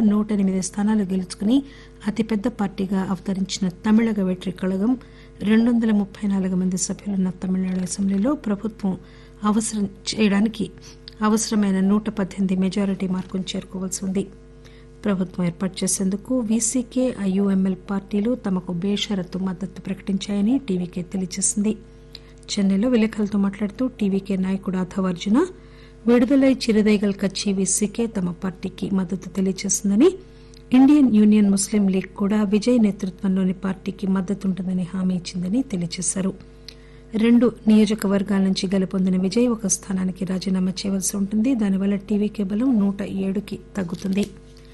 నూట ఎనిమిది స్థానాలు గెలుచుకుని అతిపెద్ద పార్టీగా అవతరించిన తమిళగ వెట్రి కళగం రెండు వందల ముప్పై నాలుగు మంది సభ్యులున్న తమిళనాడు అసెంబ్లీలో ప్రభుత్వం అవసరం చేయడానికి అవసరమైన నూట పద్దెనిమిది మెజారిటీ మార్కును చేరుకోవాల్సి ఉంది ప్రభుత్వం ఏర్పాటు చేసేందుకు వీసీకే ఐయుఎంఎల్ పార్టీలు తమకు బేషరతు మద్దతు ప్రకటించాయని టీవీకే తెలియజేసింది చెన్నైలో విలేకరులతో మాట్లాడుతూ టీవీకే నాయకుడు ఆధవ్ అర్జున విడుదలై చిరుదైగల్ కచ్చి వీసీకే తమ పార్టీకి మద్దతు తెలియజేసిందని ఇండియన్ యూనియన్ ముస్లిం లీగ్ కూడా విజయ్ నేతృత్వంలోని పార్టీకి మద్దతుంటుందని హామీ ఇచ్చిందని తెలియజేశారు రెండు నియోజకవర్గాల నుంచి గెలుపొందిన విజయ్ ఒక స్థానానికి రాజీనామా చేయవలసి ఉంటుంది దానివల్ల టీవీకే బలం నూట ఏడుకి తగ్గుతుంది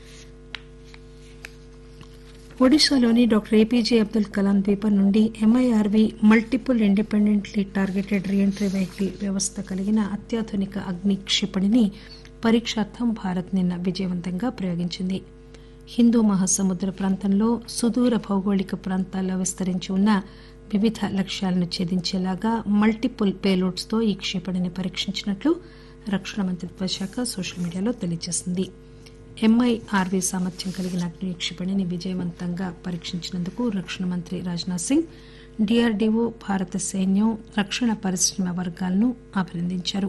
ఒడిశాలోని డాక్టర్ ఏపీజే అబ్దుల్ కలాం ద్వీపం నుండి MIRV multiple independently targeted reentry vehicle వ్యవస్థ కలిగిన అత్యాధునిక అగ్ని క్షిపణిని పరీక్షార్థం భారత్ నిన్న విజయవంతంగా ప్రయోగించింది హిందూ మహాసముద్ర ప్రాంతంలో సుదూర భౌగోళిక ప్రాంతాల్లో విస్తరించి ఉన్న వివిధ లక్ష్యాలను ఛేదించేలాగా మల్టిపుల్ పేలోడ్స్ తో ఈ క్షిపణిని పరీక్షించినట్లు రక్షణ మంత్రిత్వ శాఖ సోషల్ మీడియాలో తెలియజేసింది ఎంఐఆర్వీ సామర్థ్యం కలిగిన అగ్ని క్షిపణిని విజయవంతంగా పరీక్షించినందుకు రక్షణ మంత్రి రాజ్నాథ్ సింగ్ డీఆర్డీఓ భారత సైన్యం రక్షణ పరిశ్రమ వర్గాలను అభినందించారు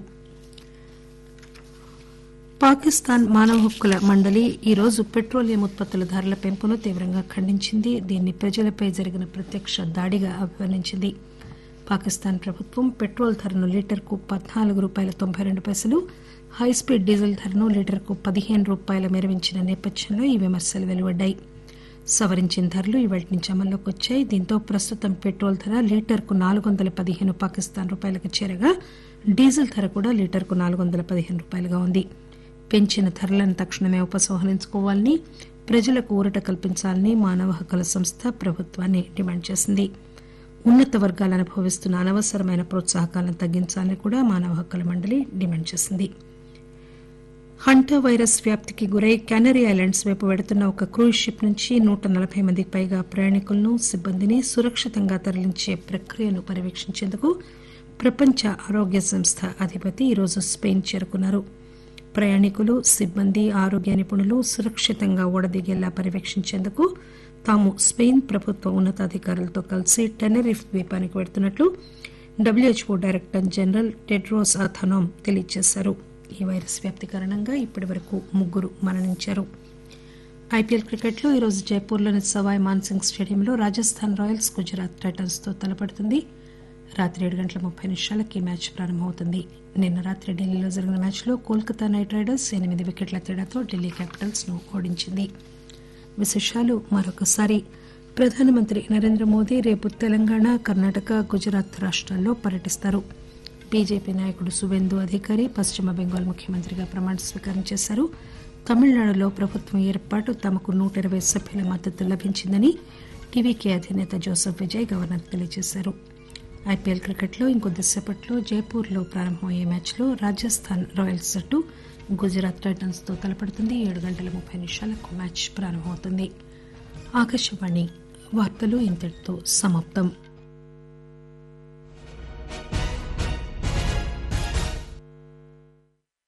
పాకిస్తాన్ మానవ హక్కుల మండలి ఈరోజు పెట్రోలియం ఉత్పత్తుల ధరల పెంపును తీవ్రంగా ఖండించింది దీన్ని ప్రజలపై జరిగిన ప్రత్యక్ష దాడిగా అభివర్ణించింది పాకిస్తాన్ ప్రభుత్వం పెట్రోల్ ధరను లీటర్కు పద్నాలుగు రూపాయల తొంభై రెండు పైసలు హైస్పీడ్ డీజిల్ ధరను లీటర్కు పదిహేను రూపాయల మెరవించిన నేపథ్యంలో ఈ విమర్శలు వెలువడ్డాయి సవరించిన ధరలు ఇవాటి నుంచి అమల్లోకి వచ్చాయి దీంతో ప్రస్తుతం పెట్రోల్ ధర లీటర్కు నాలుగు వందల పదిహేను పాకిస్తాన్ రూపాయలకు చేరగా డీజిల్ ధర కూడా లీటర్కు నాలుగు వందల పదిహేను రూపాయలుగా ఉంది పెంచిన ధరలను తక్షణమే ఉపసంహరించుకోవాలని ప్రజలకు ఊరట కల్పించాలని మానవ హక్కుల సంస్థ ప్రభుత్వాన్ని డిమాండ్ చేసింది ఉన్నత వర్గాలు అనుభవిస్తున్న అనవసరమైన ప్రోత్సాహకాలను తగ్గించాలని కూడా మానవ హక్కుల మండలి డిమాండ్ చేసింది హంటా వైరస్ వ్యాప్తికి గురై కెనరీ ఐలాండ్స్ వైపు వెడుతున్న ఒక క్రూజ్ షిప్ నుంచి నూట నలభై మందికి పైగా ప్రయాణికులను సిబ్బందిని సురక్షితంగా తరలించే ప్రక్రియను పర్యవేక్షించేందుకు ప్రపంచ ఆరోగ్య సంస్థ అధిపతి ఈరోజు స్పెయిన్ చేరుకున్నారు ప్రయాణికులు సిబ్బంది ఆరోగ్య నిపుణులు సురక్షితంగా ఓడదిగేలా పర్యవేక్షించేందుకు తాము స్పెయిన్ ప్రభుత్వ ఉన్నతాధికారులతో కలిసి టెనరిఫ్ ద్వీపానికి వెడుతున్నట్లు WHO director general Tedros Adhanom తెలియజేశారు ఈ వైరస్ వ్యాప్తి కారణంగా ఇప్పటి వరకు ముగ్గురు మరణించారు ఐపీఎల్ క్రికెట్లో ఈరోజు జైపూర్లోని సవాయ్ మాన్సింగ్ స్టేడియంలో రాజస్థాన్ రాయల్స్ గుజరాత్ టైటన్స్ తో తలపడుతుంది రాత్రి ఏడు గంటల ముప్పై నిమిషాలకి మ్యాచ్ ప్రారంభమవుతుంది నిన్న రాత్రి ఢిల్లీలో జరిగిన మ్యాచ్లో కోల్కతా నైట్ రైడర్స్ ఎనిమిది వికెట్ల తేడాతో ఢిల్లీ క్యాపిటల్స్ ను ఓడించింది విశేషాలు మరొకసారి ప్రధానమంత్రి నరేంద్ర మోదీ రేపు తెలంగాణ కర్ణాటక గుజరాత్ రాష్ట్రాల్లో పర్యటిస్తారు బీజేపీ నాయకుడు సువేందు అధికారి పశ్చిమ బెంగాల్ ముఖ్యమంత్రిగా ప్రమాణ స్వీకారం చేశారు తమిళనాడులో ప్రభుత్వం ఏర్పాటు తమకు నూట ఇరవై సభ్యుల మద్దతు లభించిందని టీవీకే అధినేత జోసెఫ్ విజయ్ గవర్నర్ తెలియజేశారు ఐపీఎల్ క్రికెట్లో ఇంకొద్దిసేపట్లో జైపూర్లో ప్రారంభమయ్యే మ్యాచ్లో రాజస్థాన్ రాయల్స్ జట్టు గుజరాత్ టైటన్స్ తో తలపడుతుంది ఏడు గంటల ముప్పై నిమిషాలకు మ్యాచ్ ప్రారంభమవుతుంది ఆకాశవాణి వార్తలు ఇంతటితో సమాప్తం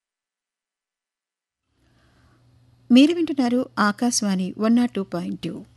మీరు వింటున్నారు Akashvani one naught two point two